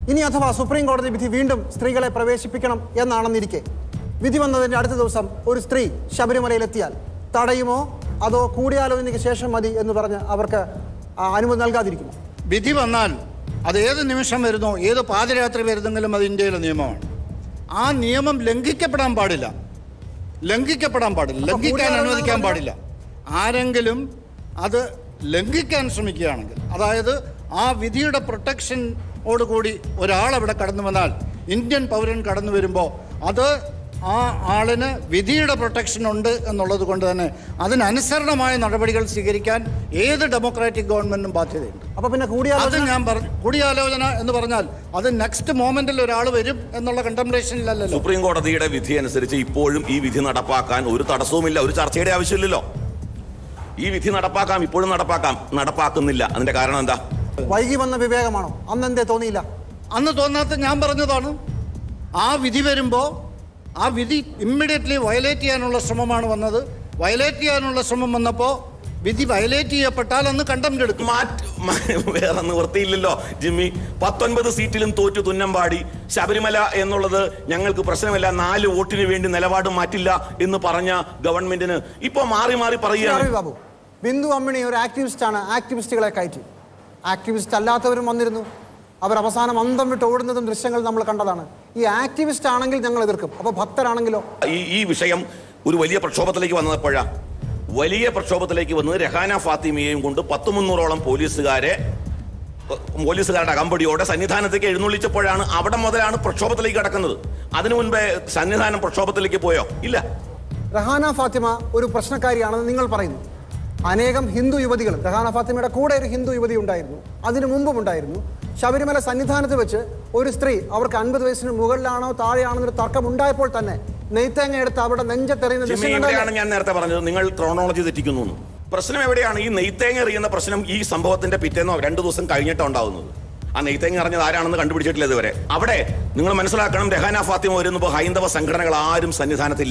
ഇനി അഥവാ സുപ്രീം കോടതി വിധി വീണ്ടും സ്ത്രീകളെ പ്രവേശിപ്പിക്കണം എന്നാണെന്നിരിക്കെ വിധി വന്നതിന്റെ അടുത്ത ദിവസം ഒരു സ്ത്രീ ശബരിമലയിലെത്തിയാൽ തടയുമോ അതോ കൂടിയാലോചനയ്ക്ക് ശേഷം മതി എന്ന് പറഞ്ഞ് അവർക്ക് ആ, അനുമതി നൽകാതിരിക്കുമോ വിധി വന്നാൽ അത് ഏത് നിമിഷം വരുന്നോ ഏത് പാതിരാത്രി വരുന്നെങ്കിലും അത് ഇന്ത്യയിലെ നിയമമാണ് ആ നിയമം ലംഘിക്കപ്പെടാൻ പാടില്ല ലംഘിക്കപ്പെടാൻ പാടില്ല അപ്പൊ ലംഘിക്കാൻ കൂടിയാലോചന അനുവദിക്കാൻ എന്ന് പാടില്ല ആരെങ്കിലും അത് ലംഘിക്കാൻ ശ്രമിക്കുകയാണെങ്കിൽ അതായത് ആ വിധിയുടെ പ്രൊട്ടക്ഷനോടുകൂടി ഒരാൾ അവിടെ കടന്നു വന്നാൽ ഇന്ത്യൻ പൗരൻ കടന്നു വരുമ്പോൾ അത് ആ ആളിന് വിധിയുടെ പ്രൊട്ടക്ഷൻ ഉണ്ട് എന്നുള്ളത് കൊണ്ട് തന്നെ അതിനനുസരണമായ നടപടികൾ സ്വീകരിക്കാൻ ഏത് ഡെമോക്രാറ്റിക് ഗവൺമെന്റിനും ബാധ്യതയുണ്ട് അപ്പൊ പിന്നെ അത് കൂടിയാലോചന ഞാൻ പറഞ്ഞു കൂടിയാലോചന എന്ന് പറഞ്ഞാൽ അത് നെക്സ്റ്റ് മോമെന്റിൽ ഒരാൾ വരും എന്നുള്ള കണ്ടംപ്ലേഷനിലല്ലല്ലോ സുപ്രീം കോടതിയുടെ വിധി അനുസരിച്ച് ഇപ്പോഴും ഈ വിധി നടപ്പാക്കാൻ ഒരു തടസ്സവുമില്ല ഒരു ചർച്ചയുടെ ആവശ്യമില്ലല്ലോ ഈ വിധി നടപ്പാക്കാം ഇപ്പോഴും നടപ്പാക്കാം നടപ്പാക്കുന്നില്ല അതിന്റെ കാരണം എന്താ വൈകി വന്ന വിവേകമാണോ അന്ന് എന്തേ തോന്നിയില്ല അന്ന് തോന്നാത്ത ഞാൻ പറഞ്ഞതാണ് ആ വിധി വരുമ്പോൾ ആ വിധി ഇമ്മീഡിയറ്റ്ലി വയലേറ്റ് ചെയ്യാനുള്ള ശ്രമമാണ് വന്നത് വയലേറ്റ് ചെയ്യാനുള്ള ശ്രമം വന്നപ്പോൾ വിധി വയലേറ്റ് ചെയ്യപ്പെട്ടാൽ അന്ന് കണ്ടംപ്റ്റ് എടുക്കും മാറ്റ് മ- വേറെ നിവൃത്തിയില്ലല്ലോ ജിമ്മി പത്തൊൻപത് സീറ്റിലും തോറ്റു തുന്നമ്പാടി ശബരിമല എന്നുള്ളത് ഞങ്ങൾക്ക് പ്രശ്നമില്ല നാല് വോട്ടിന് വേണ്ടി നിലപാട് മാറ്റില്ല എന്ന് പറഞ്ഞ ഗവൺമെന്റിന് ഇപ്പൊ മാറി മാറി ശ്രീ പറയുകയാണ് അരവി ബാബു ബിന്ദു അമ്മിണി ഒരു ആക്ടിവിസ്റ്റ് ആണ് ആക്ടിവിസ്റ്റുകളെ കയറ്റി ആക്ടിവിസ്റ്റ് അല്ലാത്തവരും വന്നിരുന്നു അവർ അവസാനം അന്തം വിട്ട് ഓടുന്നതും ദൃശ്യങ്ങൾ നമ്മൾ കണ്ടതാണ് ഈ ആക്ടിവിസ്റ്റ് ആണെങ്കിൽ ഞങ്ങൾ എതിർക്കും അപ്പോൾ ഭക്തരാണെങ്കിലോ ഈ ഈ വിഷയം ഒരു വലിയ പ്രക്ഷോഭത്തിലേക്ക് വന്നപ്പോഴാ വലിയ പ്രക്ഷോഭത്തിലേക്ക് വന്നത് രഹാന ഫാത്തിമയെയും കൊണ്ട് പത്ത് മുന്നൂറോളം പോലീസുകാരെ ഏഹ്, പോലീസുകാരുടെ അകമ്പടിയോടെ സന്നിധാനത്തേക്ക് എഴുന്നള്ളിച്ചപ്പോഴാണ് അവിടെ മുതലാണ് പ്രക്ഷോഭത്തിലേക്ക് കടക്കുന്നത് അതിനു മുൻപേ സന്നിധാനം പ്രക്ഷോഭത്തിലേക്ക് പോയോ ഇല്ല റഹാന ഫാത്തിമ ഒരു പ്രശ്നക്കാരിയാണെന്ന് നിങ്ങൾ പറയുന്നു അനേകം ഹിന്ദു യുവതികളും റഹാന ഫാത്തിമയുടെ കൂടെ ഒരു ഹിന്ദു യുവതി ഉണ്ടായിരുന്നു അതിനു മുമ്പും ഉണ്ടായിരുന്നു ശബരിമല സന്നിധാനത്ത് വെച്ച് ഒരു സ്ത്രീ അവർക്ക് അൻപത് വയസ്സിന് മുകളിലാണോ താഴെയാണോ എന്നൊരു തർക്കം ഉണ്ടായപ്പോൾ തന്നെ നെയ്ത്തേങ്ങ എടുത്ത് അവിടെ നെഞ്ചത്തെറിയുന്ന ജിമ്മി ദൃശ്യം ഇവിടെയാണ് കണ്ടതല്ലേ? ഞാൻ നേരത്തെ പറഞ്ഞത് നിങ്ങൾ ക്രോണോളജി തെറ്റിക്കുന്നു എന്ന്. പ്രശ്നം എവിടെയാണ് ഈ നെയ്ത്തേങ്ങ എറിയുന്ന പ്രശ്നം ഈ സംഭവത്തിന്റെ പിറ്റേന്നോ രണ്ടു ദിവസം കഴിഞ്ഞിട്ടോ ഉണ്ടാവുന്നത് ആ നെയ്ത്തേങ്ങ അറിഞ്ഞത് ആരാണെന്ന് കണ്ടുപിടിച്ചിട്ടില്ല ഇതുവരെ അവിടെ നിങ്ങൾ മനസ്സിലാക്കണം രഹാന ഫാത്തിമ വരുന്നപ്പോൾ ഹൈന്ദവ സംഘടനകൾ ആരും സന്നിധാനത്തില്ല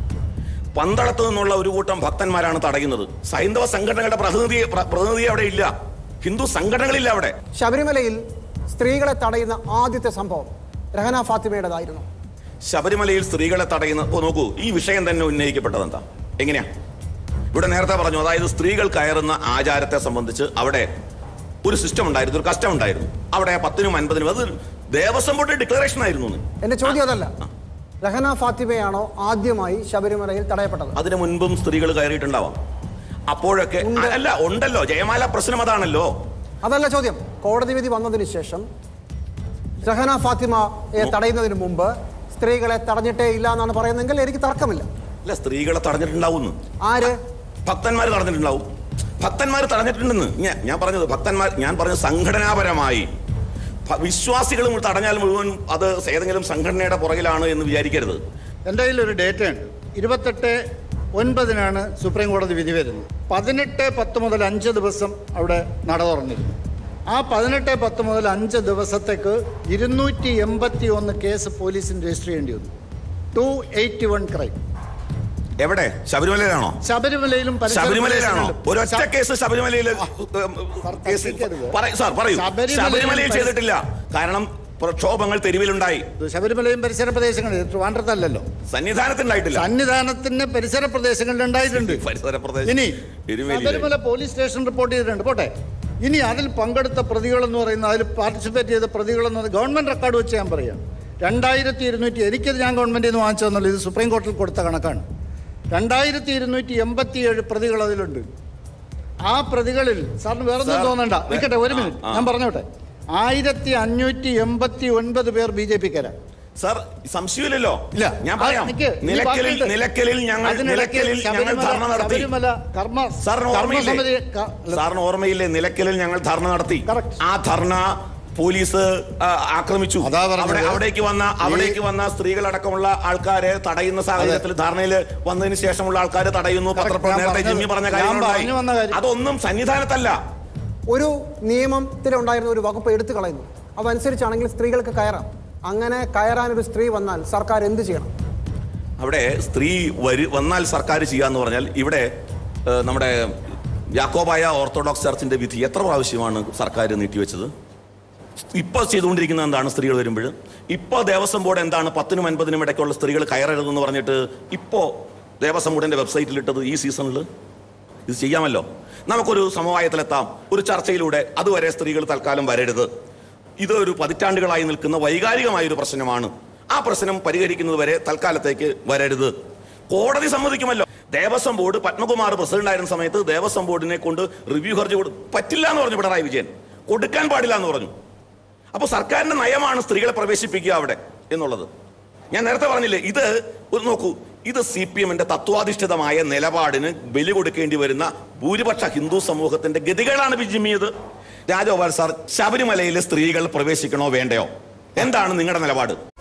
പന്തളത്ത് നിന്നുള്ള ഒരു കൂട്ടം ഭക്തന്മാരാണ് തടയുന്നത് ഹൈന്ദവ സംഘടനകളുടെ പ്രതിനിധി പ്ര- പ്രതിനിധി അവിടെ ഇല്ല ഹിന്ദു സംഘടനകളില്ല അവിടെ ശബരിമലയിൽ സ്ത്രീകളെ തടയുന്ന ആദ്യത്തെ സംഭവം രഹന ഫാത്തിമയുടേതായിരുന്നു ശബരിമലയിൽ സ്ത്രീകളെ തടയുന്ന ഓ നോക്കൂ ഈ വിഷയം തന്നെ ഉന്നയിക്കപ്പെട്ടത് എന്താ എങ്ങനെയാ ഇവിടെ നേരത്തെ പറഞ്ഞു അതായത് സ്ത്രീകൾ കയറുന്ന ആചാരത്തെ സംബന്ധിച്ച് അവിടെ ഒരു സിസ്റ്റം ഉണ്ടായിരുന്നു ഒരു കസ്റ്റം ഉണ്ടായിരുന്നു അവിടെ പത്തിനും അൻപതിനും അത് ദേവസ്വം ബോർഡ് ഡിക്ലറേഷൻ ആയിരുന്നു എന്ന്. എന്റെ ചോദ്യം അതല്ല രഹന ഫാത്തിമയാണോ ആദ്യമായി ശബരിമലയിൽ തടയപ്പെട്ടത് അതിനു മുൻപും സ്ത്രീകൾ കയറിയിട്ടുണ്ടാവാം അപ്പോഴൊക്കെ ഉണ്ട്. അല്ല ഉണ്ടല്ലോ ജയമാല പ്രശ്നം അതാണല്ലോ അതല്ല ചോദ്യം കോടതി വിധി വന്നതിന് ശേഷം രഹന ഫാത്തിമയെ തടയുന്നതിന് മുമ്പ് സ്ത്രീകളെ തടഞ്ഞിട്ടേ ഇല്ല എന്നാണ് പറയുന്നതെങ്കിൽ എനിക്ക് തർക്കമില്ല അല്ല സ്ത്രീകളെ തടഞ്ഞിട്ടുണ്ടാവുന്നു ആര് ഭക്തന്മാർ തടഞ്ഞിട്ടുണ്ടാവും ഭക്തന്മാർ തടഞ്ഞിട്ടുണ്ടെന്ന് ഞാൻ ഞാൻ പറഞ്ഞത് ഭക്തന്മാർ ഞാൻ പറഞ്ഞത് സംഘടനാപരമായി ഭ- വിശ്വാസികളും തടഞ്ഞാൽ മുഴുവൻ അത് ഏതെങ്കിലും സംഘടനയുടെ പുറകിലാണ് എന്ന് വിചാരിക്കരുത് എൻ്റെ കയ്യിൽ ഒരു ഡേറ്റ ഉണ്ട് ഇരുപത്തെട്ട് ഒൻപതിനാണ് സുപ്രീം കോടതി വിധി വരുന്നത് പതിനെട്ട് പത്ത് മുതൽ അഞ്ച് ദിവസം അവിടെ നട തുറന്നിരുന്നു ആ പതിനെട്ട് പത്ത് മുതൽ അഞ്ച് ദിവസത്തേക്ക് ഇരുന്നൂറ്റി എൺപത്തി ഒന്ന് കേസ് പോലീസിന് രജിസ്റ്റർ ചെയ്യേണ്ടി വന്നു ടു എയ്റ്റി വൺ ക്രൈം എവിടെ ശബരിമലയിലാണോ ശബരിമലയിലും പരിസര ശബരിമലയിലാണോ പ്രദേശങ്ങളിലും. ഒരൊറ്റ ശ- കേസ് ശബരിമലയിൽ സാർ, കേസ് തർക്കിക്കരുത്. പറയൂ സാർ പറയൂ ശബരിമലയിൽ ശബരിമലയിൽ പരിസ- ചെയ്തിട്ടില്ല കാരണം പ്രക്ഷോഭങ്ങൾ തെരുവിലുണ്ടായി ശബരിമലയും പരിസര പ്രദേശങ്ങളിൽ ട്രിവാൻഡ്രത്തല്ലല്ലോ സന്നിധാനത്തുണ്ടായിട്ടില്ല സന്നിധാനത്തിന് പരിസര പ്രദേശങ്ങളിൽ ഉണ്ടായിട്ടുണ്ട് പരിസര പ്രദേശം ഇനി എരുമേലിയിലെ- ശബരിമല പോലീസ് സ്റ്റേഷൻ റിപ്പോർട്ട് ചെയ്തിട്ടുണ്ട് പോട്ടെ ഇനി അതിൽ പങ്കെടുത്ത പ്രതികളെന്ന് പറയുന്ന അതിൽ പാർട്ടിസിപ്പേറ്റ് ചെയ്ത പ്രതികളെന്ന് പറയുന്നത് ഗവൺമെന്റ് റെക്കോർഡ് വെച്ച് ഞാൻ പറയാം രണ്ടായിരത്തി ഇരുന്നൂറ്റി എനിക്കത് ഞാൻ ഗവൺമെന്റിൽ നിന്ന് വാങ്ങിച്ചതെന്നുള്ളത് ഇത് സുപ്രീം കോടതിയിൽ കൊടുത്ത കണക്കാണ് രണ്ടായിരത്തി ഇരുന്നൂറ്റി എൺപത്തിയേഴ് പ്രതികൾ അതിലുണ്ട് ആ പ്രതികളിൽ സാറിന് വേറെ ഒന്നും സാർ, തോന്നണ്ട വേ- നിൽക്കട്ടെ ഒരു ആ, മിനിറ്റ് ആ. ഞാൻ പറഞ്ഞോട്ടെ ആയിരത്തി അഞ്ഞൂറ്റി എൺപത്തി ഒൻപത് പേർ ബി ജെ പിക്കാരാ സാർ സംശയമില്ലല്ലോ ഇല്ല. ഞാൻ ആ, പറയാം നിക്ക്. ഇനി നിലയ്ക്കലിൽ ബാക്കിയുണ്ട്. നിലയ്ക്കലിൽ ഞങ്ങൾ അതിനിടയ്ക്ക് നിലയ്ക്കലിൽ ഞങ്ങൾ ശബരിമല- ധർണ നടത്തി ശബരിമല കർമ്മ സാറിന് ഓർമ്മയില്ലേ കർമ്മസമിതി ക- അല്ല, സാറിന് ഓർമ്മയില്ലേ നിലയ്ക്കലിൽ ഞങ്ങൾ ധർണ നടത്തി Correct. ആ ധർണ പോലീസ് ആ, ആക്രമിച്ചു അതാ പറഞ്ഞത്. അവിടെ അവിടേക്ക് വന്ന അവിടേക്ക് വന്ന സ്ത്രീകളടക്കമുള്ള ആൾക്കാരെ തടയുന്ന സാഹചര്യത്തിൽ ധർണയിൽ വന്നതിന് ശേഷമുള്ള ആൾക്കാരെ തടയുന്നു പത്രപ്ര ഞാൻ നേരത്തെ പറഞ്ഞത്. ജിമ്മി പറഞ്ഞ ഞാൻ കാര്യങ്ങളുണ്ടായി പറഞ്ഞു വന്ന കാര്യം. അതൊന്നും സന്നിധാനത്തല്ല ഒരു നിയമത്തിലുണ്ടായിരുന്ന ഒരു വകുപ്പ് എടുത്തു കളയുന്നു അതനുസരിച്ചാണെങ്കിൽ സ്ത്രീകൾക്ക് കയറാം അങ്ങനെ കയറാൻ ഒരു സ്ത്രീ വന്നാൽ സർക്കാർ എന്ത് ചെയ്യണം അവിടെ സ്ത്രീ വരു വന്നാൽ സർക്കാർ ചെയ്യാന്ന് പറഞ്ഞാൽ ഇവിടെ ഏഹ്, നമ്മുടെ യാക്കോബായ ഓർത്തഡോക്സ് ചർച്ചിന്റെ വിധി എത്ര പ്രാവശ്യമാണ് സർക്കാർ നീട്ടിവെച്ചത് ഇപ്പോൾ ചെയ്തുകൊണ്ടിരിക്കുന്നത് എന്താണ് സ്ത്രീകൾ വരുമ്പോൾ ഇപ്പോൾ ദേവസ്വം ബോർഡ് എന്താണ് പത്തിനും അൻപതിനും ഇടയ്ക്കുള്ള സ്ത്രീകൾ കയറരുതെന്ന് പറഞ്ഞിട്ട് ഇപ്പോൾ ദേവസ്വം ബോർഡിന്റെ വെബ്സൈറ്റിൽ ഇട്ടത് ഈ സീസണിൽ ഇത് ചെയ്യാമല്ലോ നമുക്കൊരു സമവായത്തിലെത്താം ഒരു ചർച്ചയിലൂടെ അതുവരെ സ്ത്രീകൾ തൽക്കാലം വരരുത് ഇത് ഒരു പതിറ്റാണ്ടുകളായി നിൽക്കുന്ന വൈകാരികമായ ഒരു പ്രശ്നമാണ് ആ പ്രശ്നം പരിഹരിക്കുന്നത് വരെ തൽക്കാലത്തേക്ക് വരരുത് കോടതി സമ്മതിക്കുമല്ലോ ദേവസ്വം ബോർഡ് പത്മകുമാർ പ്രസിഡന്റ് ആയിരുന്ന സമയത്ത് ദേവസ്വം ബോർഡിനെ കൊണ്ട് റിവ്യൂ ഹർജി കൊടു പറ്റില്ല എന്ന് പറഞ്ഞു പിണറായി വിജയൻ കൊടുക്കാൻ പാടില്ല എന്ന് പറഞ്ഞു അപ്പോൾ സർക്കാരിന്റെ നയമാണ് സ്ത്രീകളെ പ്രവേശിപ്പിക്കുക അവിടെ എന്നുള്ളത് ഞാൻ നേരത്തെ പറഞ്ഞില്ലേ ഇത് ഒരു നോക്കൂ ഇത് സി പി എമ്മിന്റെ തത്വാധിഷ്ഠിതമായ നിലപാടിന് ബലി കൊടുക്കേണ്ടി വരുന്ന ഭൂരിപക്ഷ ഹിന്ദു സമൂഹത്തിന്റെ ഗതികളാണ് വിജിമ്മിയത് രാജഗോപാൽ സാർ ശബരിമലയിലെ സ്ത്രീകൾ പ്രവേശിക്കണോ വേണ്ടയോ എന്താണ് നിങ്ങളുടെ നിലപാട്